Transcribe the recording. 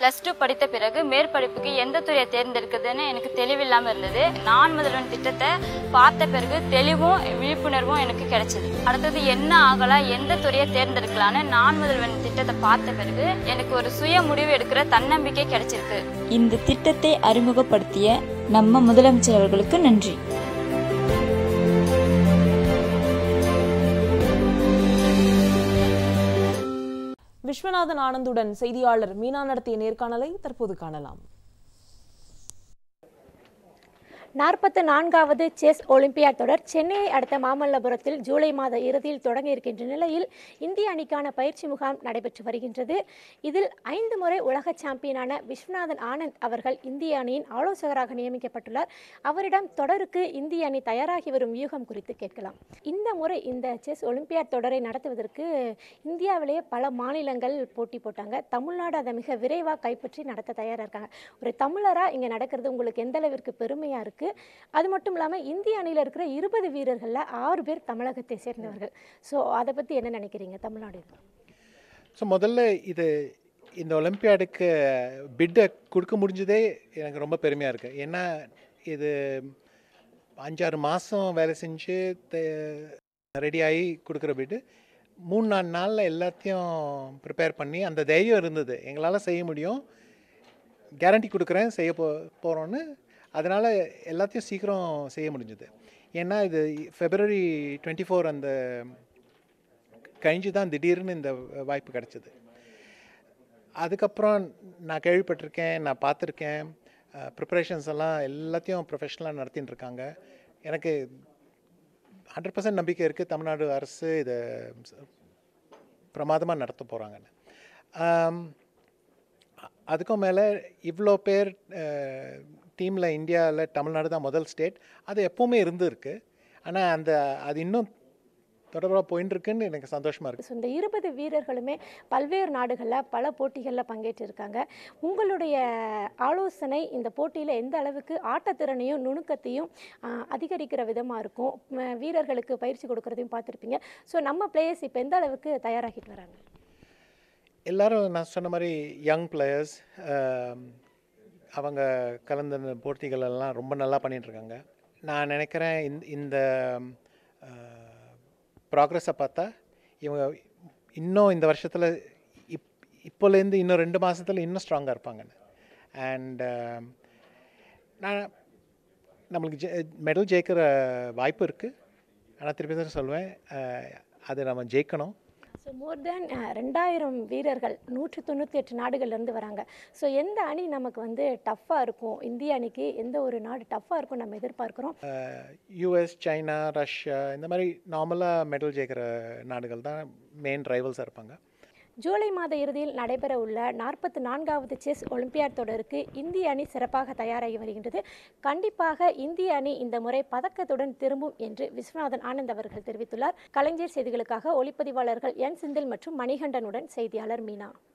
plus two படித்த பிறகு மேற்படிப்புக்கு எந்த துறையை தேர்ந்தெடுக்குதுன்னு எனக்கு தெளிவில்லாமல் இருந்தது நான் முதல்வன் திட்டத்தை பார்த்த பிறகு தெளிவும் விழிப்புணர்வும் எனக்கு கிடைச்சது அடுத்தது என்ன ஆகலாம் எந்த துறையை தேர்ந்தெடுக்கலான்னு நான் முதல்வன் திட்டத்தை பார்த்த பிறகு எனக்கு ஒரு சுய முடிவு எடுக்கிற தன்னம்பிக்கை கிடைச்சிருக்கு இந்த திட்டத்தை அறிமுகப்படுத்திய நம்ம முதலமைச்சர் அவர்களுக்கு நன்றி விஸ்வநாதன் ஆனந்துடன் செய்தியாளர் மீனா நடத்திய நேர்காணலை தற்போது காணலாம் நாற்பத்து நான்காவது செஸ் ஒலிம்பியாட் தொடர் சென்னையை அடுத்த மாமல்லபுரத்தில் ஜூலை மாத இறுதியில் தொடங்க இருக்கின்ற நிலையில் இந்திய அணிக்கான பயிற்சி முகாம் நடைபெற்று வருகின்றது இதில் ஐந்து முறை உலக சாம்பியனான விஸ்வநாதன் ஆனந்த் அவர்கள் இந்திய அணியின் ஆலோசகராக நியமிக்கப்பட்டுள்ளார் அவரிடம் தொடருக்கு இந்திய அணி தயாராகி வரும் வியூகம் குறித்து கேட்கலாம் இந்த முறை இந்த செஸ் ஒலிம்பியாட் தொடரை நடத்துவதற்கு இந்தியாவிலேயே பல மாநிலங்கள் போட்டி போட்டாங்க தமிழ்நாடு அதை மிக விரைவாக கைப்பற்றி நடத்த தயாராக இருக்காங்க ஒரு தமிழராக இங்கே நடக்கிறது உங்களுக்கு எந்த அளவிற்கு பெருமையாக இருக்குது அது மட்டும் இல்லாமல் இந்திய அணியில் இருக்கிற இருபது வீரர்களில் ஆறு பேர் தமிழகத்தை சேர்ந்தவர்கள் ஸோ அதை பற்றி என்ன நினைக்கிறீங்க தமிழ்நாடு ஸோ முதல்ல இது இந்த ஒலிம்பியாடுக்கு பிட்டை கொடுக்க முடிஞ்சதே எனக்கு ரொம்ப பெருமையாக இருக்குது ஏன்னா இது அஞ்சாறு மாதம் வேலை செஞ்சு ரெடி ஆகி கொடுக்குற பிட்டு மூணு நாலு நாளில் எல்லாத்தையும் ப்ரிப்பேர் பண்ணி அந்த தைரியம் இருந்தது எங்களால் செய்ய முடியும் கேரண்டி கொடுக்குறேன் செய்ய போ போகிறோன்னு அதனால் எல்லாத்தையும் சீக்கிரம் செய்ய முடிஞ்சது ஏன்னா இது ஃபெப்ரவரி டுவெண்ட்டி ஃபோர் அந்த கழிஞ்சு தான் திடீர்னு இந்த வாய்ப்பு கிடச்சிது அதுக்கப்புறம் நான் கேள்விப்பட்டிருக்கேன் நான் பார்த்துருக்கேன் ப்ரிப்பரேஷன்ஸ் எல்லாம் எல்லாத்தையும் ப்ரொஃபஷ்னலாக நடத்தின்னு இருக்காங்க எனக்கு ஹண்ட்ரட் பர்சன்ட் நம்பிக்கை இருக்குது தமிழ்நாடு அரசு இதை பிரமாதமாக நடத்த போகிறாங்கன்னு அதுக்கும் மேலே இவ்வளோ பேர் டீமில் இந்தியாவில் தமிழ்நாடு தான் முதல் ஸ்டேட் அது எப்போவுமே இருந்துருக்கு ஆனால் அந்த அது இன்னும் தொடர்பாக போயின்னு இருக்குன்னு எனக்கு சந்தோஷமாக இருக்குது ஸோ இந்த இருபது வீரர்களுமே பல்வேறு நாடுகளில் பல போட்டிகளில் பங்கேற்றிருக்காங்க உங்களுடைய ஆலோசனை இந்த போட்டியில் எந்த அளவுக்கு ஆட்டத்திறனையும் நுணுக்கத்தையும் ஆஹ், அதிகரிக்கிற விதமாக இருக்கும் ம- வீரர்களுக்கு பயிற்சி கொடுக்கறதையும் பார்த்துருப்பீங்க ஸோ நம்ம பிளேயர்ஸ் இப்போ எந்த அளவுக்கு தயாராகிட்டு வராங்க எல்லாரும் நான் சொன்ன மாதிரி யங் பிளேயர்ஸ் அவங்க கலந்த இந்த போட்டிகள் எல்லாம் ரொம்ப நல்லா பண்ணிட்டு இருக்காங்க நான் நினைக்கிறேன் இந்த இந்த ப்ராக்ரஸை பார்த்தா இவங்க இன்னும் இந்த வருஷத்தில் இப் இப்போலேருந்து இன்னும் ரெண்டு மாதத்தில் இன்னும் ஸ்ட்ராங்காக இருப்பாங்கன்னு அண்ட் நான் நம்மளுக்கு ஜெ மெடல் ஜெயிக்கிற வாய்ப்பு இருக்குது ஆனால் திருப்பி தான் சொல்லுவேன் அஹ், அது நம்ம ஜெயிக்கணும் ஸோ மோர் தேன் ரெண்டாயிரம் வீரர்கள் நூற்றி தொண்ணூற்றி எட்டு நாடுகள்லேருந்து வராங்க ஸோ எந்த அணி நமக்கு வந்து டஃப்பாக இருக்கும் இந்திய அணிக்கு எந்த ஒரு நாடு டஃப்பாக இருக்கும் நம்ம எதிர்பார்க்குறோம் யூஎஸ் சைனா ரஷ்யா இந்த மாதிரி நார்மலாக மெடல் ஜெயிக்கிற நாடுகள் தான் மெயின் ரைவல்ஸாக இருப்பாங்க ஜூலை மாத இறுதியில் நடைபெற உள்ள நாற்பத்தி நான்காவது செஸ் ஒலிம்பியாட் தொடருக்கு இந்திய அணி சிறப்பாக தயாராகி வருகின்றது கண்டிப்பாக இந்திய அணி இந்த முறை பதக்கத்துடன் திரும்பும் என்று விஸ்வநாதன் ஆனந்த் அவர்கள் தெரிவித்துள்ளார் கலைஞர் செய்திகளுக்காக ஒளிப்பதிவாளர்கள் என் செந்தில் மற்றும் மணிகண்டனுடன் செய்தியாளர் மீனா